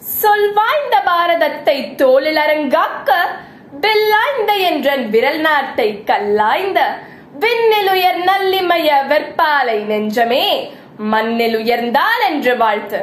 சொல்வாய்ந்த பாரதத்தை தோளில் அரங்காக்க வெள்ளாய்ந்த என்றன் விரல் நாட்டை கல்லாய்ந்த விண்ணில் உயர் நல்லிமய வெற்பாலை நெஞ்சமே மண்ணில் உயர்ந்தால் என்று வாழ்த்து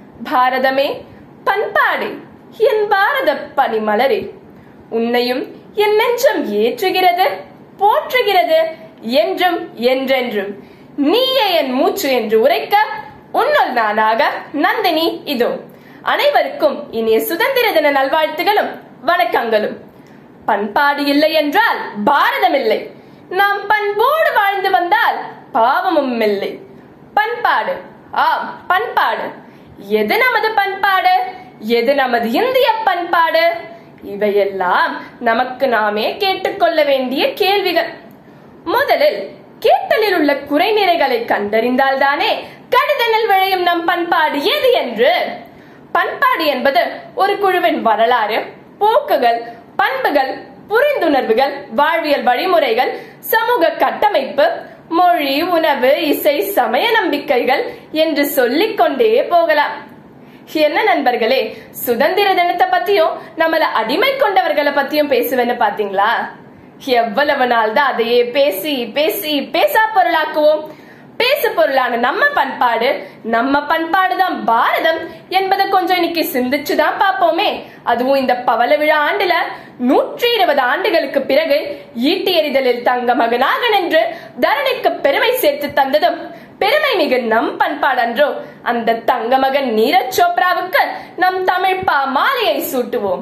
பாரதமே பண்பாடு என் பாரத பனிமலரே உன்னையும் என் நெஞ்சம் ஏற்றுகிறது போற்றுகிறது என்றும் என்றென்றும் நீயே என் மூச்சு என்று உரைக்க உன்னுள் நானாக நந்தினி இதோ அனைவருக்கும் இனிய சுதந்திர தின நல்வாழ்த்துகளும் வணக்கங்களும் பண்பாடு இல்லை என்றால் பாரதம் இல்லை நாம் பண்போடு வாழ்ந்து வந்தால் பாவமும் இல்லை பண்பாடு ஆம் பண்பாடு எது நமது பண்பாடு எது நமது இந்திய பண்பாடு இவையெல்லாம் நமக்கு நாமே கேட்டுக்கொள்ள வேண்டிய கேள்விகள் முதலில் கேட்டலில் உள்ள குறைநிறைகளை கண்டறிந்தால் தானே கடுதனில் விளையும் நம் பண்பாடு எது என்று பண்பாடு என்பது ஒரு குழுவின் வரலாறு போக்குகள் பண்புகள் புரிந்துணர்வுகள் வாழ்வியல் வழிமுறைகள் சமூக கட்டமைப்பு மொழி உணவு இசை சமய நம்பிக்கைகள் என்று சொல்லிக் கொண்டே போகலாம் என்ன நண்பர்களே சுதந்திர தினத்தை பத்தியும் நம்மள அடிமை கொண்டவர்களை பத்தியும் பேசுவேன்னு பாத்தீங்களா எவ்வளவு நாள் தான் அதையே பேசி பேசி பேசா பொருளாக்குவோம் பேசு பொருளான நம்ம பண்பாடு நம்ம பண்பாடு தான் பாரதம் என்பதை கொஞ்சம் இன்னைக்கு சிந்திச்சுதான் பார்ப்போமே அதுவும் இந்த பவள விழா ஆண்டுல நூற்றி இருபது ஆண்டுகளுக்கு பிறகு ஈட்டி எறிதலில் தங்க மகனாக நின்று தரணிக்கு பெருமை சேர்த்து தந்ததும் பெருமை மிகு நம் பண்பாடன்றோ அந்த தங்க மகன் நீரஜ் சோப்ராவுக்கு நம் தமிழ் பா மாலையை சூட்டுவோம்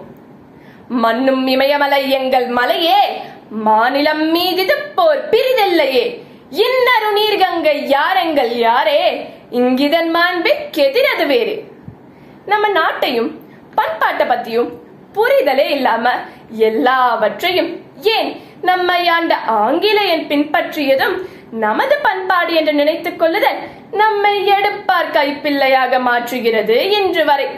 மண்ணும் இமயமலை எங்கள் மலையே மாநிலம் மீதிது போர் பிரிதில்லையே இன்னரு நீர்கங்கை யாரெங்கள் யாரே இங்கிதன் மாண்பிற்கெதிரது வேறு நம்ம நாட்டையும் பண்பாட்டை பத்தியும் புரிதலே இல்லாம எல்லாவற்றையும் ஏன் நம்மை ஆண்ட ஆங்கிலேயன் பின்பற்றியதும் நமது பண்பாடு என்று நினைத்துக் கொள்ளுதல் நம்மை எடுப்பார் கைப்பிள்ளையாக மாற்றுகிறது இன்று வரை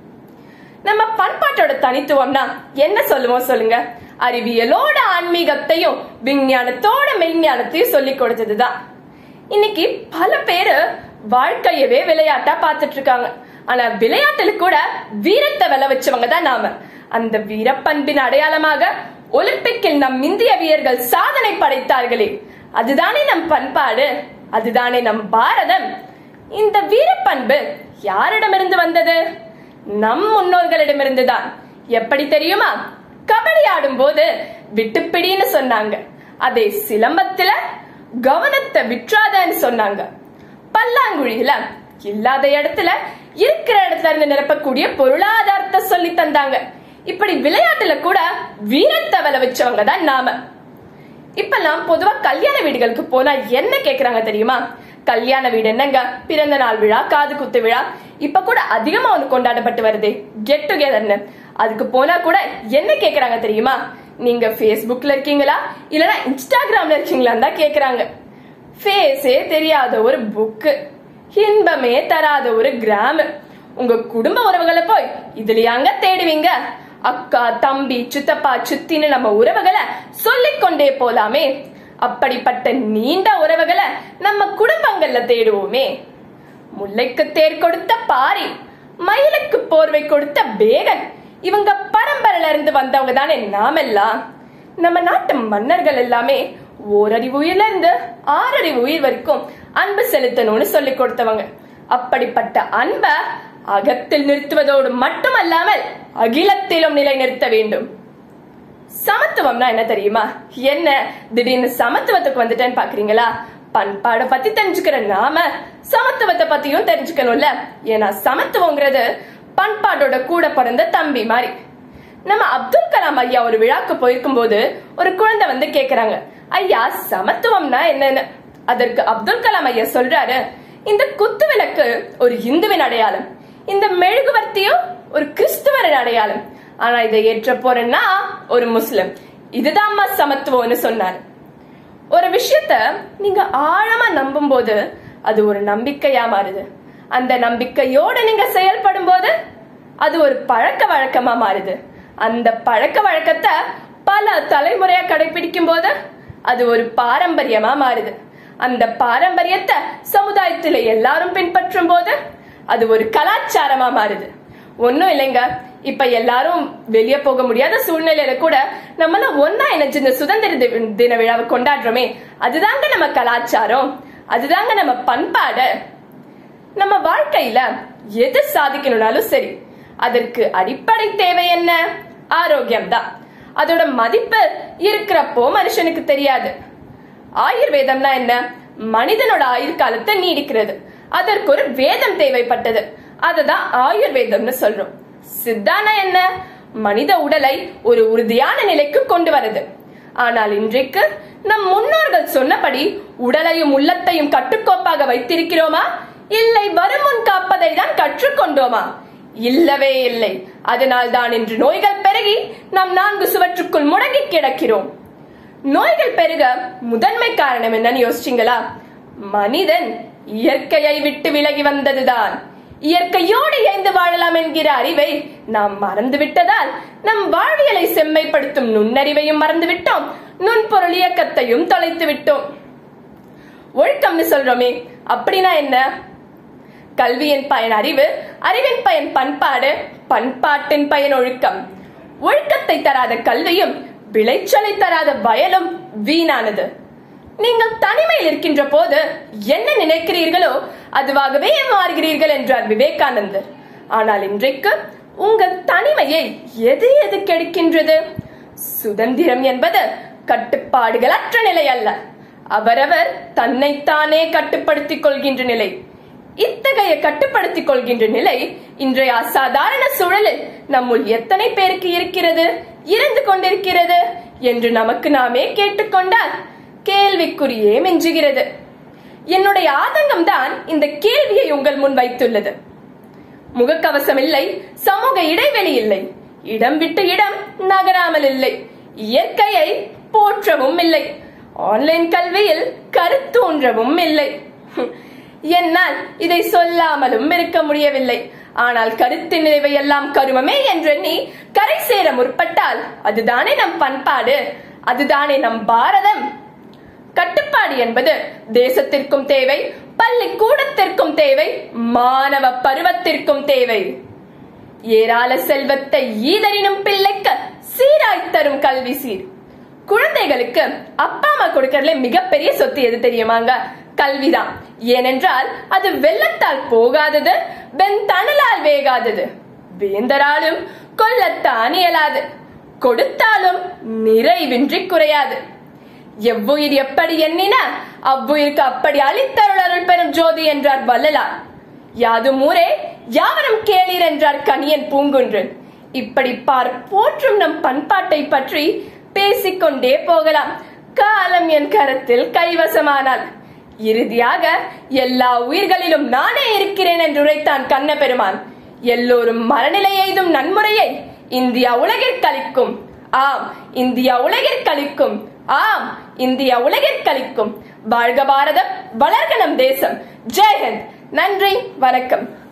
நம்ம பண்பாட்டோட தனித்துவம்னா என்ன சொல்லுவோம் சொல்லுங்க அறிவியலோட ஆன்மீகத்தையும் விஞ்ஞானத்தோட மெய்ஞானத்தையும் சொல்லி கொடுத்ததுதான் இன்னைக்கு பல பேரு வாழ்க்கையவே விளையாட்டா பார்த்துட்டு இருக்காங்க ஆனா விளையாட்டுல கூட வீரத்தை விளை வச்சவங்க தான் நாம அந்த வீரப்பண்பின் அடையாளமாக ஒலிம்பிக்கில் நம் இந்திய வீரர்கள் சாதனை படைத்தார்களே அதுதானே நம் பண்பாடு அதுதானே நம் பாரதம் இந்த வீரப்பண்பு யாரிடமிருந்து வந்தது நம் முன்னோர்களிடமிருந்து தான் எப்படி தெரியுமா கபடி ஆடும் போது விட்டுப்பிடின்னு சொன்னாங்க அதே சிலம்பத்துல கவனத்தை விற்றாதன்னு சொன்னாங்க பல்லாங்குழியில இல்லாத இடத்துல இருக்கிற இடத்துல இருந்து நிரப்பக்கூடிய பொருளாதாரத்தை சொல்லி தந்தாங்க இப்படி விளையாட்டுல கூட வீரத்தை விளை வச்சவங்க தான் நாம இப்பெல்லாம் பொதுவா கல்யாண வீடுகளுக்கு போனா என்ன கேக்குறாங்க தெரியுமா கல்யாண வீடு என்னங்க பிறந்த நாள் விழா காது குத்து விழா இப்ப கூட அதிகமா ஒண்ணு கொண்டாடப்பட்டு வருது கெட் டுகெதர்னு அதுக்கு போனா கூட என்ன கேக்குறாங்க தெரியுமா நீங்க ஃபேஸ்புக்ல இருக்கீங்களா இல்லனா இன்ஸ்டாகிராம்ல இருக்கீங்களான்னு தான் கேக்குறாங்க ஃபேஸே தெரியாத ஒரு புக்கு இன்பமே தராத ஒரு கிராம உங்க குடும்ப உறவுகளை போய் இதுலயாங்க தேடுவீங்க அக்கா தம்பி சித்தப்பா சித்தின்னு நம்ம உறவுகளை சொல்லிக் கொண்டே போலாமே அப்படிப்பட்ட நீண்ட உறவுகளை நம்ம குடும்பங்கள்ல தேடுவோமே முல்லைக்கு தேர் கொடுத்த பாரி மயிலுக்கு போர்வை கொடுத்த பேகன் இவங்க பரம்பரையில இருந்து வந்தவங்க தானே நாமெல்லாம் நம்ம நாட்டு மன்னர்கள் எல்லாமே ஓரறிவு உயிர்ல இருந்து ஆறறிவு உயிர் வரைக்கும் அன்பு செலுத்தணும்னு சொல்லி கொடுத்தவங்க அப்படிப்பட்ட அன்பை அகத்தில் நிறுத்துவதோடு மட்டுமல்லாமல் அகிலத்திலும் நிலைநிறுத்த வேண்டும் சமத்துவம்னா என்ன தெரியுமா என்ன திடீர்னு சமத்துவத்துக்கு வந்துட்டேன்னு பாக்குறீங்களா பண்பாட பத்தி தெரிஞ்சுக்கிற நாம சமத்துவத்தை பத்தியும் தெரிஞ்சுக்கணும்ல ஏன்னா சமத்துவங்கிறது பண்பாட்டோட கூட பிறந்த தம்பி மாதிரி நம்ம அப்துல் கலாம் ஐயா ஒரு விழாக்கு போயிருக்கும் போது ஒரு குழந்தை வந்து கேக்குறாங்க ஐயா சமத்துவம்னா என்னன்னு அதற்கு அப்துல் கலாம் ஐயா சொல்றாரு இந்த குத்து விளக்கு ஒரு இந்துவின் அடையாளம் இந்த மெழுகுவர்த்தியும் ஒரு கிறிஸ்துவரின் அடையாளம் ஆனா இதை ஏற்ற போறேன்னா ஒரு முஸ்லிம் இதுதான்மா சமத்துவம்னு சொன்னார் ஒரு விஷயத்த நீங்க ஆழமா நம்பும் போது அது ஒரு நம்பிக்கையா மாறுது அந்த நம்பிக்கையோட நீங்க செயல்படும் போது அது ஒரு பழக்க வழக்கமா மாறுது அந்த பழக்க வழக்கத்தை பல தலைமுறையா கடைபிடிக்கும் போது அது ஒரு பாரம்பரியமா மாறுது அந்த பாரம்பரியத்தை சமுதாயத்துல எல்லாரும் பின்பற்றும் போது அது ஒரு கலாச்சாரமா மாறுது ஒண்ணும் இல்லைங்க இப்ப எல்லாரும் வெளியே போக முடியாத சூழ்நிலையில கூட நம்மள ஒன்னா இணைஞ்சு இந்த சுதந்திர தி- தின விழாவை கொண்டாடுறோமே அதுதாங்க நம்ம கலாச்சாரம் அதுதாங்க நம்ம பண்பாடு நம்ம வாழ்க்கையில எது சாதிக்கணும்னாலும் சரி அதற்கு அடிப்படை தேவை என்ன ஆரோக்கியம் தான் அதோட மதிப்பு இருக்கிறப்போ மனுஷனுக்கு தெரியாது ஆயுர்வேதம்னா என்ன மனிதனோட ஆயுட்காலத்தை நீடிக்கிறது அதற்கு ஒரு வேதம் தேவைப்பட்டது அததான் ஆயுர்வேதம்னு சொல்றோம் சித்தானா என்ன மனித உடலை ஒரு உறுதியான நிலைக்கு கொண்டு வருது ஆனால் இன்றைக்கு நம் முன்னோர்கள் சொன்னபடி உடலையும் உள்ளத்தையும் கட்டுக்கோப்பாக வைத்திருக்கிறோமா இல்லை வருமுன் காப்பதை தான் கற்றுக்கொண்டோமா இல்லவே இல்லை அதனால் தான் இன்று நோய்கள் பெருகி நாம் நான்கு சுவற்றுக்குள் முடங்கி கிடக்கிறோம் நோய்கள் பெருக முதன்மை காரணம் என்னன்னு யோசிச்சீங்களா மனிதன் இயற்கையை விட்டு விலகி வந்ததுதான் இயற்கையோடு இயைந்து வாழலாம் என்கிற அறிவை நாம் மறந்து விட்டதால் நம் வாழ்வியலை செம்மைப்படுத்தும் நுண்ணறிவையும் மறந்து விட்டோம் நுண்பொருள் இயக்கத்தையும் தொலைத்து விட்டோம் ஒழுக்கம்னு சொல்றோமே அப்படின்னா என்ன கல்வியின் பயன் அறிவு அறிவின் பயன் பண்பாடு பண்பாட்டின் பயன் ஒழுக்கம் ஒழுக்கத்தை தராத கல்வியும் விளைச்சலை தராத வயலும் வீணானது நீங்கள் தனிமையில் இருக்கின்ற போது என்ன நினைக்கிறீர்களோ அதுவாகவே மாறுகிறீர்கள் என்றார் விவேகானந்தர் ஆனால் இன்றைக்கு உங்கள் தனிமையை எது எது கெடுக்கின்றது சுதந்திரம் என்பது கட்டுப்பாடுகளற்ற நிலை அல்ல அவரவர் தன்னைத்தானே கட்டுப்படுத்திக் கொள்கின்ற நிலை இத்தகைய கட்டுப்படுத்திக் கொள்கின்ற நிலை இன்றைய அசாதாரண சூழலில் நம்முள் எத்தனை பேருக்கு இருக்கிறது இருந்து கொண்டிருக்கிறது என்று நமக்கு நாமே கேட்டுக்கொண்டால் கேள்விக்குறியே மிஞ்சுகிறது என்னுடைய ஆதங்கம் தான் இந்த கேள்வியை உங்கள் முன் வைத்துள்ளது முகக்கவசம் இல்லை சமூக இடைவெளி இல்லை இடம் விட்டு இடம் நகராமல் இல்லை இயற்கையை போற்றவும் இல்லை ஆன்லைன் கல்வியில் கருத்தூன்றவும் இல்லை என்னால் இதை சொல்லாமலும் இருக்க முடியவில்லை ஆனால் கருத்து நிறைவை எல்லாம் கருமமே என்றெண்ணி கரை சேர முற்பட்டால் அதுதானே நம் பண்பாடு அதுதானே நம் பாரதம் கட்டுப்பாடு என்பது தேசத்திற்கும் தேவை பள்ளிக்கூடத்திற்கும் தேவை மாணவ பருவத்திற்கும் தேவை ஏராள செல்வத்தை ஈதரினும் பிள்ளைக்கு சீராய் தரும் கல்வி சீர் குழந்தைகளுக்கு அப்பா அம்மா கொடுக்கறதுல மிகப்பெரிய சொத்து எது தெரியுமாங்க கல்விதான் ஏனென்றால் அது வெள்ளத்தால் போகாதது வெண்தணலால் வேகாதது வேந்தராலும் கொல்லத்தான் இயலாது கொடுத்தாலும் நிறைவின்றி குறையாது எவ்வுயிர் எப்படி எண்ணின அவ்வுயிருக்கு அப்படி அளித்தருள் அருள் பெறும் ஜோதி என்றார் வள்ளலார் யாதும் ஊரே யாவரும் கேளீர் என்றார் கணியன் பூங்குன்றன் இப்படி பார் போற்றும் நம் பண்பாட்டை பற்றி பேசிக்கொண்டே போகலாம் காலம் என் கரத்தில் கைவசமானால் இறுதியாக எல்லா உயிர்களிலும் நானே இருக்கிறேன் என்று உரைத்தான் கண்ண பெருமான் எல்லோரும் மரநிலை எய்தும் நன்முறையை இந்தியா உலகிற்களிக்கும் ஆம் இந்தியா உலகிற்களிக்கும் ஆம் இந்தியா உலகிற்களிக்கும் வாழ்க பாரதம் வளர்க நம் தேசம் ஜெய்ஹிந்த் நன்றி வணக்கம்